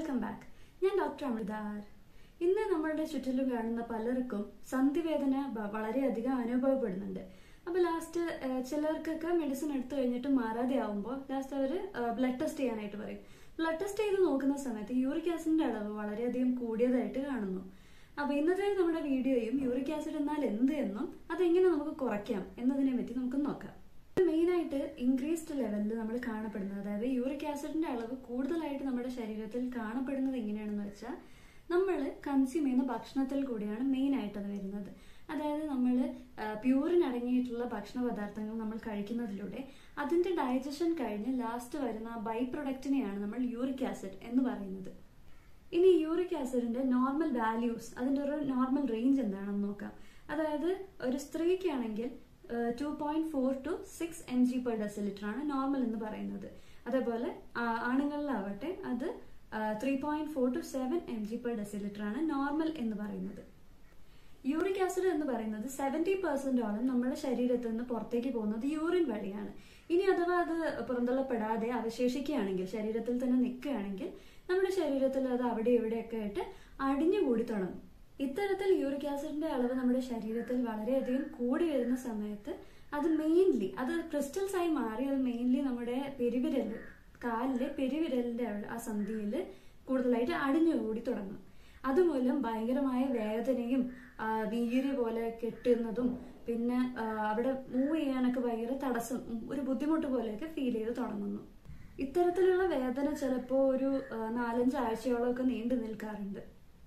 welcome back ഞാൻ doctor അമൃതാർ ഇന്ന് നമ്മളുടെ ചുറ്റിലും കാണുന്ന പലർക്കും സന്ധിവേദന വ- വളരെയധികം അനുഭവപ്പെടുന്നുണ്ട് അപ്പൊ ലാസ്റ്റ് ചിലർക്കൊക്കെ മെഡിസിൻ എടുത്തു കഴിഞ്ഞിട്ട് മാറാതെ ആവുമ്പോൾ ലാസ്റ്റ് അവർ ബ്ലഡ് ടെസ്റ്റ് ചെയ്യാനായിട്ട് പറയും ബ്ലഡ് ടെസ്റ്റ് ചെയ്ത് നോക്കുന്ന സമയത്ത് യൂറിക് ആസിഡിന്റെ അളവ് വളരെയധികം കൂടിയതായിട്ട് കാണുന്നു അപ്പൊ ഇന്നത്തെ നമ്മുടെ വീഡിയോയും യൂറിക് ആസിഡ് എന്നാൽ എന്ത് എന്നും അതെങ്ങനെ നമുക്ക് കുറയ്ക്കാം എന്നതിനെ പറ്റി നമുക്ക് നോക്കാം മെയിൻ ആയിട്ട് ഇൻക്രീസ്ഡ് ലെവലിൽ നമ്മൾ കാണപ്പെടുന്നത് അതായത് യൂറിക് ആസിഡിന്റെ അളവ് കൂടുതലായിട്ട് നമ്മുടെ ശരീരത്തിൽ കാണപ്പെടുന്നത് എങ്ങനെയാണെന്ന് വെച്ചാൽ നമ്മൾ കൺസ്യൂം ചെയ്യുന്ന ഭക്ഷണത്തിൽ കൂടിയാണ് മെയിൻ ആയിട്ട് അത് വരുന്നത് അതായത് നമ്മൾ പ്യൂറിൻ അടങ്ങിയിട്ടുള്ള ഭക്ഷണ പദാർത്ഥങ്ങൾ നമ്മൾ കഴിക്കുന്നതിലൂടെ അതിന്റെ ഡൈജഷൻ കഴിഞ്ഞ് ലാസ്റ്റ് വരുന്ന ബൈ പ്രൊഡക്റ്റിനെയാണ് നമ്മൾ യൂറിക് ആസിഡ് എന്ന് പറയുന്നത് ഇനി യൂറിക് ആസിഡിന്റെ നോർമൽ വാല്യൂസ് അതിന്റെ ഒരു നോർമൽ റേഞ്ച് എന്താണെന്ന് നോക്കാം അതായത് ഒരു സ്ത്രീക്കാണെങ്കിൽ two point four two six M G per deciliter ആണ് നോർമൽ എന്ന് പറയുന്നത് അതേപോലെ ആ- ആണുങ്ങളിലാവട്ടെ അത് three point four two seven M G per deciliter ആണ് നോർമൽ എന്ന് പറയുന്നത് യൂറിക് ആസിഡ് എന്ന് പറയുന്നത് സെവന്റി പെർസെന്റോളം നമ്മുടെ ശരീരത്തിൽ നിന്ന് പുറത്തേക്ക് പോകുന്നത് യൂറിൻ വഴിയാണ് ഇനി അഥവാ അത് പുറന്തള്ളപ്പെടാതെ അവശേഷിക്കുകയാണെങ്കിൽ ശരീരത്തിൽ തന്നെ നിൽക്കുകയാണെങ്കിൽ നമ്മുടെ ശരീരത്തിൽ അത് അവിടെ ഇവിടെയൊക്കെ ആയിട്ട് അടിഞ്ഞുകൂടി തുടങ്ങും ഇത്തരത്തിൽ യൂറിക് ആസിഡിന്റെ അളവ് നമ്മുടെ ശരീരത്തിൽ വളരെയധികം കൂടി വരുന്ന സമയത്ത് അത് മെയിൻലി അത് ക്രിസ്റ്റൽസ് ആയി മാറി അത് മെയിൻലി നമ്മുടെ പെരുവിരല് കാലിലെ പെരുവിരലിന്റെ അവിടെ ആ സന്ധിയിൽ കൂടുതലായിട്ട് അടിഞ്ഞുകൂടി തുടങ്ങും അതുമൂലം ഭയങ്കരമായ വേദനയും ആ, നീര് പോലെ കെട്ടുന്നതും പിന്നെ ആ, അവിടെ മൂവ് ചെയ്യാനൊക്കെ ഭയങ്കര തടസ്സം ഉം, ഒരു ബുദ്ധിമുട്ട് പോലെയൊക്കെ ഫീൽ ചെയ്ത് തുടങ്ങുന്നു ഇത്തരത്തിലുള്ള വേദന ചിലപ്പോൾ ഒരു ആ, നാലഞ്ച് ആഴ്ചയോളമൊക്കെ നീണ്ടു നിൽക്കാറുണ്ട്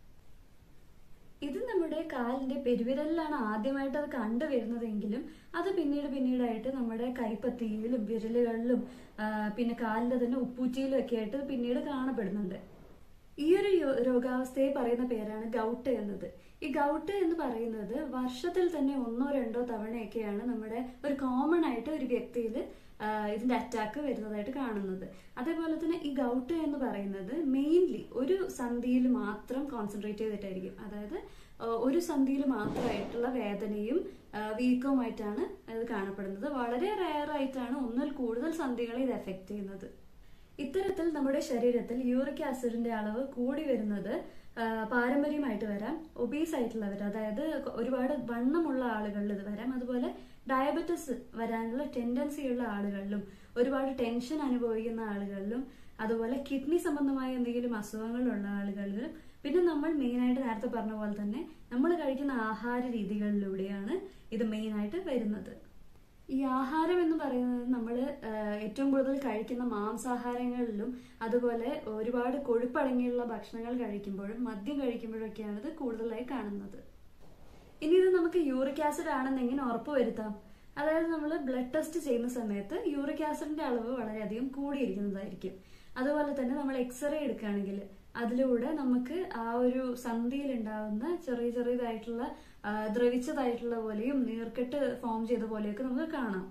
ഇത് നമ്മുടെ കാലിന്റെ പെരുവിരലിലാണ് ആദ്യമായിട്ട് അത് കണ്ടുവരുന്നതെങ്കിലും അത് പിന്നീട് പിന്നീടായിട്ട് നമ്മുടെ കൈപ്പത്തിയിലും വിരലുകളിലും ആ, പിന്നെ കാലിന്റെ തന്നെ ഉപ്പൂറ്റിയിലും ഒക്കെ ആയിട്ട് പിന്നീട് കാണപ്പെടുന്നുണ്ട് ഈ ഒരു യോ- രോഗാവസ്ഥയെ പറയുന്ന പേരാണ് ഗൗട്ട് എന്നത് ഈ ഗൗട്ട് എന്ന് പറയുന്നത് വർഷത്തിൽ തന്നെ ഒന്നോ രണ്ടോ തവണയൊക്കെയാണ് നമ്മുടെ ഒരു കോമൺ ആയിട്ട് ഒരു വ്യക്തിയിൽ ഇതിന്റെ അറ്റാക്ക് വരുന്നതായിട്ട് കാണുന്നത് അതേപോലെ തന്നെ ഈ ഗൗട്ട് എന്ന് പറയുന്നത് മെയിൻലി ഒരു സന്ധിയിൽ മാത്രം കോൺസെൻട്രേറ്റ് ചെയ്തിട്ടായിരിക്കും അതായത് ആ, ഒരു സന്ധിയിൽ മാത്രമായിട്ടുള്ള വേദനയും വീക്കവുമായിട്ടാണ് ഇത് കാണപ്പെടുന്നത് വളരെ റയർ ആയിട്ടാണ് ഒന്നിൽ കൂടുതൽ സന്ധികളെ ഇത് എഫക്ട് ചെയ്യുന്നത് ഇത്തരത്തിൽ നമ്മുടെ ശരീരത്തിൽ യൂറിക് ആസിഡിന്റെ അളവ് കൂടി വരുന്നത് ആ, പാരമ്പര്യമായിട്ട് വരാം ഒബീസ് ആയിട്ടുള്ളവർ അതായത് ഒരുപാട് വണ്ണമുള്ള ആളുകളിൽ ഇത് വരാം അതുപോലെ ഡയബറ്റിസ് വരാനുള്ള ടെൻഡൻസി ഉള്ള ആളുകളിലും ഒരുപാട് ടെൻഷൻ അനുഭവിക്കുന്ന ആളുകളിലും അതുപോലെ കിഡ്നി സംബന്ധമായ എന്തെങ്കിലും അസുഖങ്ങളുള്ള ആളുകളിലും പിന്നെ നമ്മൾ മെയിൻ ആയിട്ട് നേരത്തെ പറഞ്ഞ പോലെ തന്നെ നമ്മൾ കഴിക്കുന്ന ആഹാര രീതികളിലൂടെയാണ് ഇത് മെയിൻ ആയിട്ട് വരുന്നത് ഈ ആഹാരം എന്ന് പറയുന്നത് നമ്മൾ ഏറ്റവും കൂടുതൽ കഴിക്കുന്ന മാംസാഹാരങ്ങളിലും അതുപോലെ ഒരുപാട് കൊഴുപ്പടങ്ങിയുള്ള ഭക്ഷണങ്ങൾ കഴിക്കുമ്പോഴും മദ്യം കഴിക്കുമ്പോഴൊക്കെയാണ് ഇത് കൂടുതലായി കാണുന്നത് ഇനി ഇത് നമുക്ക് യൂറിക് ആസിഡ് ആണെന്ന് എങ്ങനെ ഉറപ്പുവരുത്താം അതായത് നമ്മൾ ബ്ലഡ് ടെസ്റ്റ് ചെയ്യുന്ന സമയത്ത് യൂറിക് ആസിഡിന്റെ അളവ് വളരെയധികം കൂടിയിരിക്കുന്നതായിരിക്കും അതുപോലെ തന്നെ നമ്മൾ എക്സ്റേ എടുക്കുകയാണെങ്കിൽ അതിലൂടെ നമുക്ക് ആ ഒരു സന്ധിയിൽ ഉണ്ടാവുന്ന ചെറിയ ചെറിയതായിട്ടുള്ള ആ, ദ്രവിച്ചതായിട്ടുള്ള പോലെയും നീർക്കെട്ട് ഫോം ചെയ്ത പോലെയൊക്കെ നമുക്ക് കാണാം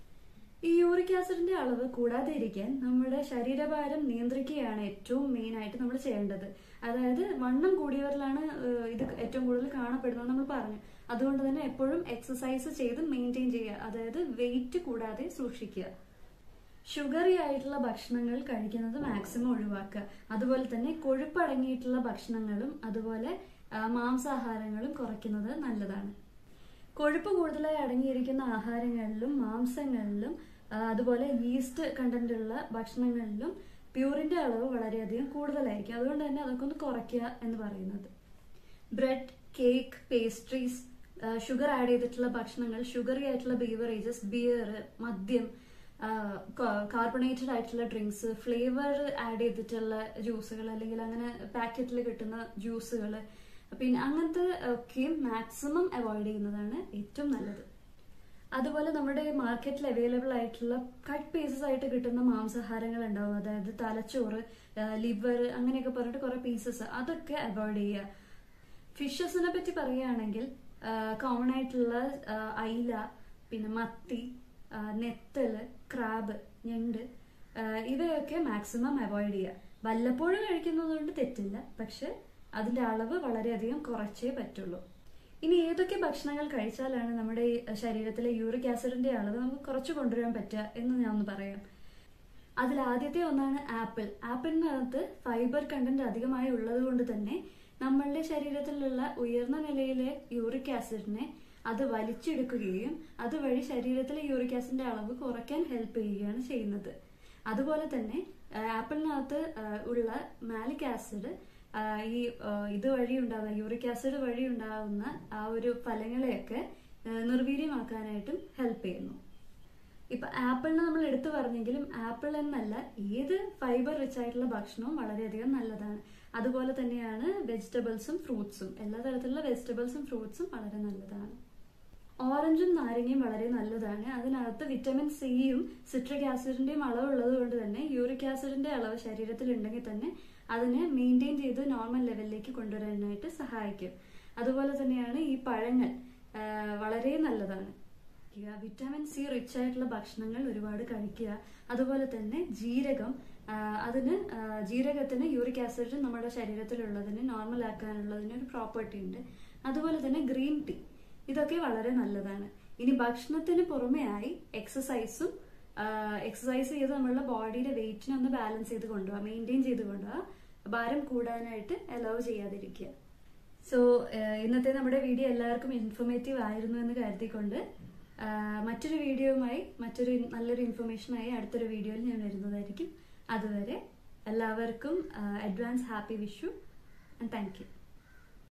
ഈ യൂറിക് ആസിഡിന്റെ അളവ് കൂടാതെ ഇരിക്കാൻ നമ്മുടെ ശരീരഭാരം നിയന്ത്രിക്കുകയാണ് ഏറ്റവും മെയിൻ ആയിട്ട് നമ്മൾ ചെയ്യേണ്ടത് അതായത് വണ്ണം കൂടിയവരിലാണ് ഏഹ്, ഇത് ഏറ്റവും കൂടുതൽ കാണപ്പെടുന്നത് നമ്മൾ പറഞ്ഞു അതുകൊണ്ട് തന്നെ എപ്പോഴും എക്സസൈസ് ചെയ്ത് മെയിൻറ്റെയിൻ ചെയ്യുക അതായത് വെയിറ്റ് കൂടാതെ സൂക്ഷിക്കുക ഷുഗറി ആയിട്ടുള്ള ഭക്ഷണങ്ങൾ കഴിക്കുന്നത് മാക്സിമം ഒഴിവാക്കുക അതുപോലെ തന്നെ കൊഴുപ്പടങ്ങിയിട്ടുള്ള ഭക്ഷണങ്ങളും അതുപോലെ ആ, മാംസാഹാരങ്ങളും കുറയ്ക്കുന്നത് നല്ലതാണ് കൊഴുപ്പ് കൂടുതലായി അടങ്ങിയിരിക്കുന്ന ആഹാരങ്ങളിലും മാംസങ്ങളിലും ആ, അതുപോലെ ഈസ്റ്റ് കണ്ടന്റ് ഉള്ള ഭക്ഷണങ്ങളിലും പ്യൂറിന്റെ അളവ് വളരെയധികം കൂടുതലായിരിക്കും അതുകൊണ്ട് തന്നെ അതൊക്കെ ഒന്ന് കുറയ്ക്കുക എന്ന് പറയുന്നത് bread cake pastries sugar add ചെയ്തിട്ടുള്ള ഭക്ഷണങ്ങൾ ഷുഗറി ആയിട്ടുള്ള ബീവറേജസ് ബിയർ മദ്യം കാർബണേറ്റഡ് ആയിട്ടുള്ള ഡ്രിങ്ക്സ് ഫ്ലേവർ ആഡ് ചെയ്തിട്ടുള്ള ജ്യൂസുകൾ അല്ലെങ്കിൽ അങ്ങനെ പാക്കറ്റിൽ കിട്ടുന്ന ജ്യൂസുകൾ പിന്നെ അങ്ങനത്തെ ഒക്കെയും മാക്സിമം അവോയ്ഡ് ചെയ്യുന്നതാണ് ഏറ്റവും നല്ലത് അതുപോലെ നമ്മുടെ മാർക്കറ്റിൽ അവൈലബിൾ ആയിട്ടുള്ള കട്ട് പീസസ് ആയിട്ട് കിട്ടുന്ന മാംസാഹാരങ്ങൾ ഉണ്ടാവും അതായത് തലച്ചോറ് ലിവർ അങ്ങനെയൊക്കെ പറഞ്ഞിട്ട് കുറെ പീസസ് അതൊക്കെ അവോയ്ഡ് ചെയ്യുക ഫിഷസിനെ പറ്റി പറയുകയാണെങ്കിൽ കോമൺ ആയിട്ടുള്ള ആ, അയില പിന്നെ മത്തി ആ, നെത്തല് ക്രാബ് ഞണ്ട് ആ, ഇവയൊക്കെ മാക്സിമം അവോയ്ഡ് ചെയ്യുക വല്ലപ്പോഴും കഴിക്കുന്നത് കൊണ്ട് തെറ്റില്ല പക്ഷെ അതിന്റെ അളവ് വളരെയധികം കുറച്ചേ പറ്റുള്ളൂ ഇനി ഏതൊക്കെ ഭക്ഷണങ്ങൾ കഴിച്ചാലാണ് നമ്മുടെ ഈ ശരീരത്തിലെ യൂറിക് ആസിഡിന്റെ അളവ് നമുക്ക് കുറച്ച് കൊണ്ടുവരാൻ പറ്റുക എന്ന് ഞാൻ ഒന്ന് പറയാം അതിൽ ആദ്യത്തെ ഒന്നാണ് ആപ്പിൾ ആപ്പിളിനകത്ത് ഫൈബർ കണ്ടന്റ് അധികമായി ഉള്ളത് കൊണ്ട് തന്നെ നമ്മളുടെ ശരീരത്തിലുള്ള ഉയർന്ന നിലയിലെ യൂറിക് ആസിഡിനെ അത് വലിച്ചെടുക്കുകയും അതുവഴി ശരീരത്തിലെ യൂറിക് ആസിഡിന്റെ അളവ് കുറയ്ക്കാൻ ഹെൽപ്പ് ചെയ്യുകയാണ് ചെയ്യുന്നത് അതുപോലെ തന്നെ ആ, ആപ്പിളിനകത്ത് ആ, ഉള്ള മാലിക് ആസിഡ് ആ, ഈ ആ, ഇതുവഴി ഉണ്ടാകുന്ന യൂറിക് ആസിഡ് വഴി ഉണ്ടാകുന്ന ആ ഒരു ഫലങ്ങളെയൊക്കെ ആ, നിർവീര്യമാക്കാനായിട്ടും ഹെൽപ്പ് ചെയ്യുന്നു ഇപ്പൊ ആപ്പിളിന് നമ്മൾ എടുത്തു പറഞ്ഞെങ്കിലും ആപ്പിൾ എന്നല്ല ഏത് ഫൈബർ റിച്ച് ആയിട്ടുള്ള ഭക്ഷണവും വളരെയധികം നല്ലതാണ് അതുപോലെ തന്നെയാണ് വെജിറ്റബിൾസും ഫ്രൂട്ട്സും എല്ലാ തരത്തിലുള്ള വെജിറ്റബിൾസും ഫ്രൂട്ട്സും വളരെ നല്ലതാണ് ഓറഞ്ചും നാരങ്ങയും വളരെ നല്ലതാണ് അതിനകത്ത് വിറ്റമിൻ സിയും സിട്രിക് ആസിഡിന്റെയും അളവ് ഉള്ളത് കൊണ്ട് തന്നെ യൂറിക് ആസിഡിന്റെ അളവ് ശരീരത്തിൽ ഉണ്ടെങ്കിൽ തന്നെ അതിനെ മെയിൻറ്റെയിൻ ചെയ്ത് നോർമൽ ലെവലിലേക്ക് കൊണ്ടുവരാനായിട്ട് സഹായിക്കും അതുപോലെ തന്നെയാണ് ഈ പഴങ്ങൾ ആ, വളരെ നല്ലതാണ് കഴിക്കുക വിറ്റാമിൻ സി റിച്ച് ആയിട്ടുള്ള ഭക്ഷണങ്ങൾ ഒരുപാട് കഴിക്കുക അതുപോലെ തന്നെ ജീരകം ആ, അതിന് ആ, ജീരകത്തിന് യൂറിക് ആസിഡ് നമ്മുടെ ശരീരത്തിലുള്ളതിന് നോർമൽ ആക്കാനുള്ളതിന് ഒരു പ്രോപ്പർട്ടി ഉണ്ട് അതുപോലെ തന്നെ ഗ്രീൻ ടീ ഇതൊക്കെ വളരെ നല്ലതാണ് ഇനി ഭക്ഷണത്തിന് പുറമെ ആയി എക്സസൈസും എക്സസൈസ് ചെയ്ത് നമ്മളുടെ ബോഡിയുടെ വെയിറ്റിനെ ഒന്ന് ബാലൻസ് ചെയ്ത് കൊണ്ടുപോകാം മെയിൻറ്റെയിൻ ചെയ്ത് കൊണ്ടുപോകാം ഭാരം കൂടാനായിട്ട് അലോ ചെയ്യാതിരിക്കുക സോ ഇന്നത്തെ നമ്മുടെ വീഡിയോ എല്ലാവർക്കും ഇൻഫോർമേറ്റീവ് ആയിരുന്നു എന്ന് കരുതിക്കൊണ്ട് ആ, മറ്റൊരു വീഡിയോയുമായി മറ്റൊരു നല്ലൊരു ഇൻഫർമേഷനായി അടുത്തൊരു വീഡിയോയിൽ ഞാൻ വരുന്നതായിരിക്കും അതുവരെ എല്ലാവർക്കും advance happy Vishu and thank U